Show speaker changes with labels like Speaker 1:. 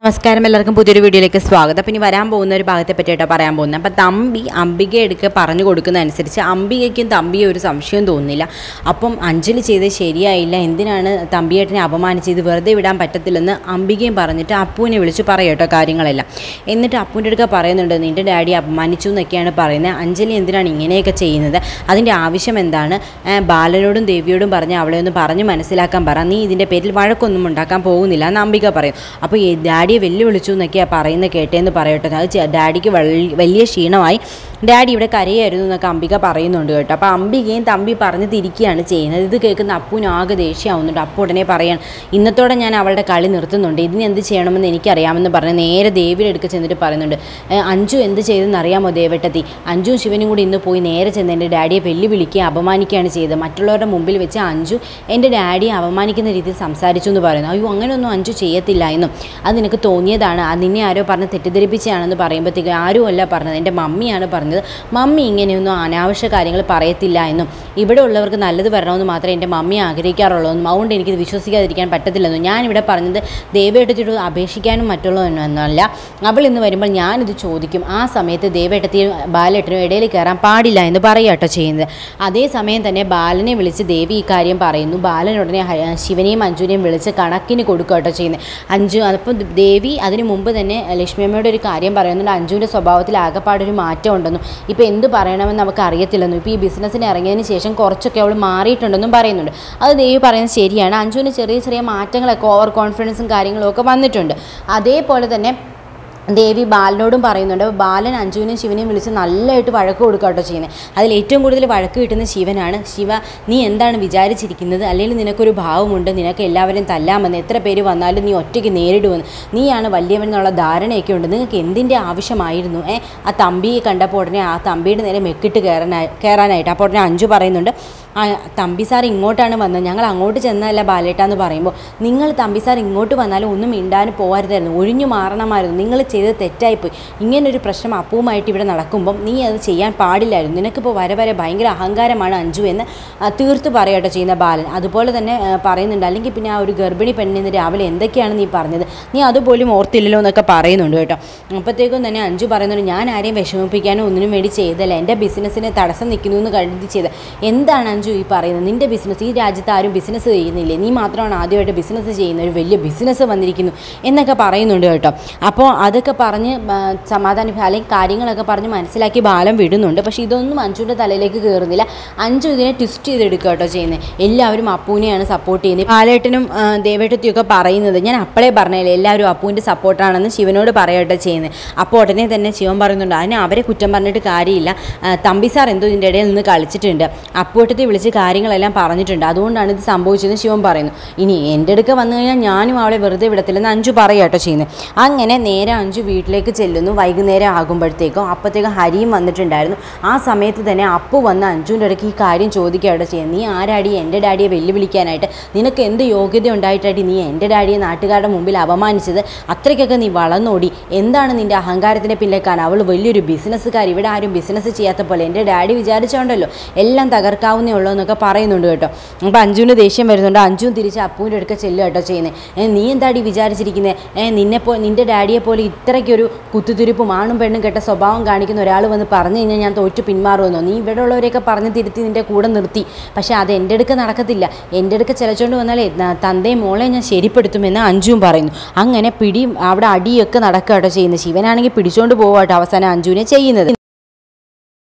Speaker 1: നമസ്കാരം എല്ലാവർക്കും പുതിയൊരു വീഡിയോയിലേക്ക് സ്വാഗതം അപ്പം ഇനി വരാൻ പോകുന്ന ഒരു ഭാഗത്തെ പറ്റിയിട്ടാണ് പറയാൻ പോകുന്നത് അപ്പം തമ്പി അംബിക എടുക്കുക പറഞ്ഞു കൊടുക്കുന്ന അനുസരിച്ച് അംബികയ്ക്കും തമ്പിയെ ഒരു സംശയം തോന്നുന്നില്ല അപ്പം അഞ്ജലി ചെയ്തത് ശരിയായില്ല എന്തിനാണ് തമ്പിയേട്ടനെ അപമാനിച്ച് ഇത് വെറുതെ വിടാൻ പറ്റത്തില്ലെന്ന് അംബികയും പറഞ്ഞിട്ട് അപ്പുവിനെ വിളിച്ച് പറയട്ടോ കാര്യങ്ങളെല്ലാം എന്നിട്ട് അപ്പുവിൻ്റെ അടുക്ക പറയുന്നുണ്ട് നിൻ്റെ ഡാഡി അപമാനിച്ചു എന്നൊക്കെയാണ് പറയുന്നത് അഞ്ജലി എന്തിനാണ് ഇങ്ങനെയൊക്കെ ചെയ്യുന്നത് അതിൻ്റെ ആവശ്യം എന്താണ് ഏ, ബാലനോടും ദേവിയോടും പറഞ്ഞ് അവളെ ഒന്ന് പറഞ്ഞ് മനസ്സിലാക്കാൻ പറ നീ ഇതിൻ്റെ പേരിൽ വഴക്കൊന്നും ഉണ്ടാക്കാൻ പോകുന്നില്ല എന്ന് അംബിക പറയും അപ്പോൾ ഈ ഡാഡിയെ വെല്ലുവിളിച്ചു എന്നൊക്കെയാണ് പറയുന്നത് കേട്ടേന്ന് പറയട്ടെ അത് ചെ- ഡാഡിക്ക് വൽ- വലിയ ക്ഷീണമായി ഡാഡി ഇവിടെ കരയായിരുന്നു എന്നൊക്കെ അംബിക പറയുന്നുണ്ട് കേട്ടോ അപ്പോൾ അംബികയും തമ്പി പറഞ്ഞ് തിരിക്കുകയാണ് ചെയ്യുന്നത് ഇത് കേൾക്കുന്ന അപ്പുവിന് ആകെ ദേഷ്യമാവുന്നുണ്ട് അപ്പു ഉടനെ പറയാൻ ഇന്നത്തോടെ ഞാൻ അവളുടെ കളി നിർത്തുന്നുണ്ട് ഇതിന് എന്ത് ചെയ്യണമെന്ന് എനിക്കറിയാമെന്ന് പറഞ്ഞ് നേരെ ദേവിയുടെ അടുക്ക് ചെന്നിട്ട് പറയുന്നുണ്ട് "ഏ, അഞ്ജു എന്ത് ചെയ്തെന്ന് അറിയാമോ ദേവട്ടത്തി അഞ്ജുവും ശിവനും കൂടി ഇന്ന് പോയി നേരെ ചെന്ന് എൻ്റെ ഡാഡിയെ വെല്ലുവിളിക്കുകയും അപമാനിക്കുകയാണ് ചെയ്തത് മറ്റുള്ളവരുടെ മുമ്പിൽ വെച്ച് അഞ്ജു എൻ്റെ ഡാഡിയെ അപമാനിക്കുന്ന രീതിയിൽ സംസാരിച്ചു എന്ന് പറയുന്നു അയ്യോ അങ്ങനെയൊന്നും അഞ്ജു ചെയ്യത്തില്ല എന്നും അത് നിനക്ക് തോന്നിയതാണ് അത് നിന്നെ ആരോ പറഞ്ഞ് തെറ്റിദ്ധരിപ്പിച്ചാണെന്ന് പറയുമ്പോഴത്തേക്ക് ആരും അല്ല പറഞ്ഞത് എൻ്റെ മമ്മിയാണ് പറഞ്ഞത് മമ്മി ഇങ്ങനെയൊന്നും അനാവശ്യ കാര്യങ്ങൾ പറയത്തില്ല എന്നും ഇവിടെ ഉള്ളവർക്ക് നല്ലത് വരണമെന്ന് മാത്രമേ എൻ്റെ മമ്മി ആഗ്രഹിക്കാറുള്ളൂ എന്നും അതുകൊണ്ട് എനിക്കിത് വിശ്വസിക്കാതിരിക്കാൻ പറ്റത്തില്ലെന്നും ഞാനിവിടെ പറഞ്ഞത് ദേവേട്ടത്തിയോട് അപേക്ഷിക്കാനും മറ്റുള്ളതൊന്നുമല്ല അവൾ ഇന്ന് വരുമ്പോൾ ഞാനിത് ചോദിക്കും ആ സമയത്ത് ദേവേട്ടത്തിയും ബാലേട്ടനും ഇടയിൽ കയറാൻ പാടില്ല എന്ന് പറയാട്ടോ ചെയ്യുന്നത് അതേസമയം തന്നെ ബാലനെ വിളിച്ച് ദേവി ഈ കാര്യം പറയുന്നു ബാലൻ ഉടനെ ഹ- ശിവനെയും അഞ്ജുനെയും വിളിച്ച് കണക്കിന് കൊടുക്കുകട്ടോ ചെയ്യുന്നത് അഞ്ജു അപ്പം ദേവി അതിന് മുമ്പ് തന്നെ ലക്ഷ്മിയമ്മയുടെ ഒരു കാര്യം പറയുന്നുണ്ട് അഞ്ജുവിൻ്റെ സ്വഭാവത്തിൽ ആകെപ്പാടൊരു മാറ്റം ഉണ്ടെന്നും ഇപ്പോൾ എന്ത് പറയണമെന്ന് നമുക്ക് അറിയത്തില്ലെന്നും ഇപ്പോൾ ഈ ബിസിനസ്സിന് ഇറങ്ങിയതിന് ശേഷം കുറച്ചൊക്കെ അവൾ മാറിയിട്ടുണ്ടെന്നും പറയുന്നുണ്ട് അത് ദേവി പറയുന്നത് ശരിയാണ് അഞ്ജുവിന് ചെറിയ ചെറിയ മാറ്റങ്ങളൊക്കെ ഓവർ കോൺഫിഡൻസും കാര്യങ്ങളും ഒക്കെ വന്നിട്ടുണ്ട് അതേപോലെ തന്നെ ദേവി ബാലനോടും പറയുന്നുണ്ട് അപ്പോൾ ബാലൻ അഞ്ജുവിനെയും ശിവനെയും വിളിച്ച് നല്ലതായിട്ട് വഴക്ക് കൊടുക്കുക കേട്ടോ ചെയ്യുന്നത് അതിൽ ഏറ്റവും കൂടുതൽ വഴക്ക് കിട്ടുന്ന ശിവനാണ് ശിവ നീ എന്താണ് വിചാരിച്ചിരിക്കുന്നത് അല്ലെങ്കിൽ നിനക്കൊരു ഭാവമുണ്ട് നിനക്ക് എല്ലാവരെയും തല്ലാമെന്ന് എത്ര പേര് വന്നാലും നീ ഒറ്റയ്ക്ക് നേരിടുമെന്ന് നീയാണ് വലിയവൻ എന്നുള്ള ധാരണയൊക്കെ ഉണ്ട് നിങ്ങൾക്ക് എന്തിൻ്റെ ആവശ്യമായിരുന്നു ഏ ആ തമ്പിയെ കണ്ടപ്പോൾ ഉടനെ ആ തമ്പിയുടെ നേരെ മെക്കിട്ട് കയറാനായി കയറാനായിട്ട് അപ്പോൾ ഉടനെ അഞ്ജു പറയുന്നുണ്ട് ആ തമ്പി സാർ ഇങ്ങോട്ടാണ് വന്നത് ഞങ്ങൾ അങ്ങോട്ട് ചെന്നതല്ല ബാലേട്ടാന്ന് പറയുമ്പോൾ നിങ്ങൾ തമ്പി സാർ ഇങ്ങോട്ട് വന്നാലും ഒന്നും മിണ്ടാനും പോകരുതായിരുന്നു ഒഴിഞ്ഞു മാറണമായിരുന്നു നിങ്ങൾ ചെയ്തത് തെറ്റായിപ്പോയി ഇങ്ങനൊരു പ്രശ്നം അപ്പവുമായിട്ട് ഇവിടെ നടക്കുമ്പം നീ അത് ചെയ്യാൻ പാടില്ലായിരുന്നു നിനക്കിപ്പോൾ വരെ വരെ ഭയങ്കര അഹങ്കാരമാണ് അഞ്ജു എന്ന് ആ, തീർത്ത് പറയട്ടോ ചെയ്യുന്ന ബാലൻ അതുപോലെ തന്നെ ആ, പറയുന്നുണ്ട് അല്ലെങ്കിൽ പിന്നെ ആ ഒരു ഗർഭിണി പെണ്ണിന്ന് രാവിലെ എന്തൊക്കെയാണ് നീ പറഞ്ഞത് നീ അതുപോലും ഓർത്തില്ലല്ലോ എന്നൊക്കെ പറയുന്നുണ്ട് കേട്ടോ അപ്പോഴത്തേക്കും തന്നെ അഞ്ജു പറയുന്നുണ്ട് ഞാൻ ആരെയും വിഷമിപ്പിക്കാനോ ഒന്നിനും വേണ്ടി ചെയ്തല്ല എൻ്റെ ബിസിനസ്സിന് തടസ്സം നിൽക്കുന്നു എന്ന് കരുതി ചെയ്ത് എന്താണ് അഞ്ജു ഈ പറയുന്നത് നിൻ്റെ ബിസിനസ് ഈ രാജ്യത്ത് ആരും ബിസിനസ് ചെയ്യുന്നില്ലേ നീ മാത്രമാണ് ആദ്യമായിട്ട് ബിസിനസ് ചെയ്യുന്ന ഒരു വലിയ ബിസിനസ് വന്നിരിക്കുന്നു എന്നൊക്കെ പറയുന്നുണ്ട് കേട്ടോ അപ്പോൾ അതൊക്കെ പറഞ്ഞ് ആ, സമാധാനിപ്പിക്കുക അല്ലെങ്കിൽ കാര്യങ്ങളൊക്കെ പറഞ്ഞ് മനസ്സിലാക്കി ബാലം വിടുന്നുണ്ട് പക്ഷേ ഇതൊന്നും അഞ്ജുവിൻ്റെ തലയിലേക്ക് കയറുന്നില്ല അഞ്ജു ഇതിനെ ട്വിസ്റ്റ് ചെയ്തെടുക്കുക കേട്ടോ ചെയ്യുന്നത് എല്ലാവരും അപ്പൂനെയാണ് സപ്പോർട്ട് ചെയ്യുന്നത് ബാലേട്ടനും ആ, ദേവേട്ടത്തിയൊക്കെ പറയുന്നത് ഞാൻ അപ്പോഴേ പറഞ്ഞില്ലേ എല്ലാവരും അപ്പൂൻ്റെ സപ്പോർട്ടാണെന്ന് ശിവനോട് പറയട്ടെ ചെയ്യുന്നത് അപ്പോൾ ഉടനെ തന്നെ ശിവൻ പറയുന്നുണ്ട് അതിന് അവരെ കുറ്റം പറഞ്ഞിട്ട് കാര്യമില്ല ആ, തമ്പി സാർ എന്തോ ഇതിൻ്റെ ഇടയിൽ നിന്ന് കളിച്ചിട്ടുണ്ട് അപ്പൂട്ടത്തെ വിളിച്ച് കാര്യങ്ങളെല്ലാം പറഞ്ഞിട്ടുണ്ട് അതുകൊണ്ടാണ് ഇത് സംഭവിച്ചതെന്ന് ശിവൻ പറയുന്നു ഇനി എൻ്റെ അടുക്ക വന്നു കഴിഞ്ഞാൽ ഞാനും അവളെ വെറുതെ വിടത്തില്ലെന്ന് അഞ്ചു പറയാട്ടോ ചെയ്യുന്നത് അങ്ങനെ നേരെ അഞ്ചു വീട്ടിലേക്ക് ചെല്ലുന്നു വൈകുന്നേരം ആകുമ്പോഴത്തേക്കും അപ്പോഴത്തേക്കും ഹരിയും വന്നിട്ടുണ്ടായിരുന്നു ആ സമയത്ത് തന്നെ അപ്പു വന്ന് അഞ്ജുവിൻ്റെ ഇടയ്ക്ക് ഈ കാര്യം ചോദിക്കുകയാണ് ചെയ്യുന്നത് നീ ആരാടി എൻ്റെ ഡാഡിയെ വെല്ലുവിളിക്കാനായിട്ട് നിനക്ക് എന്ത് യോഗ്യത ഉണ്ടായിട്ടായിട്ട് നീ എൻ്റെ ഡാഡിയെ നാട്ടുകാരുടെ മുമ്പിൽ അപമാനിച്ചത് അത്രയ്ക്കൊക്കെ നീ വളർന്നോടി എന്താണ് നിൻ്റെ അഹങ്കാരത്തിൻ്റെ പിന്നിലേക്കാണ് അവൾ വലിയൊരു ബിസിനസ്സുകാർ ഇവിടെ ആരും ബിസിനസ് ചെയ്യാത്ത പോലെ എൻ്റെ ഡാഡി വിചാരിച്ചോണ്ടല്ലോ എല്ലാം തകർക്കാവുന്നേ ഉള്ളൂ എന്നൊക്കെ പറയുന്നുണ്ട് കേട്ടോ അപ്പോൾ അഞ്ജുവിന് ദേഷ്യം വരുന്നുണ്ട് അഞ്ജുവും തിരിച്ച് അപ്പൂൻ്റെ അടുക്ക ചെല്ലുക കേട്ടോ ചെയ്യുന്നത് നീ എന്താടി വിചാരിച്ചിരിക്കുന്നത് ഏ നിന്നെ പോ നിൻ്റെ ഡാഡിയെ പോലെ ഇത്രയ്ക്കൊരു കുത്തുതിരിപ്പും ആണും പെണ്ണും കെട്ട സ്വഭാവം കാണിക്കുന്ന ഒരാൾ വന്ന് പറഞ്ഞു കഴിഞ്ഞാൽ ഞാൻ തോറ്റു പിന്മാറുമെന്നോ നീ ഇവിടെ ഉള്ളവരെയൊക്കെ പറഞ്ഞ് തിരുത്തി നിൻ്റെ കൂടെ നിർത്തി പക്ഷേ അത് എൻ്റെ അടുക്ക നടക്കത്തില്ല എൻ്റെ അടുക്ക ചിലച്ചോണ്ട് വന്നാലേ ന- തന്തയും മോളെ ഞാൻ ശരിപ്പെടുത്തുമെന്ന് അഞ്ജുവും പറയുന്നു അങ്ങനെ പിടി അവിടെ അടിയൊക്കെ നടക്കുക കേട്ടോ ചെയ്യുന്നത് ശിവനാണെങ്കിൽ പിടിച്ചോണ്ട് പോവാട്ടോ അവസാനം അഞ്ജുവിനെ ചെയ്യുന്നത്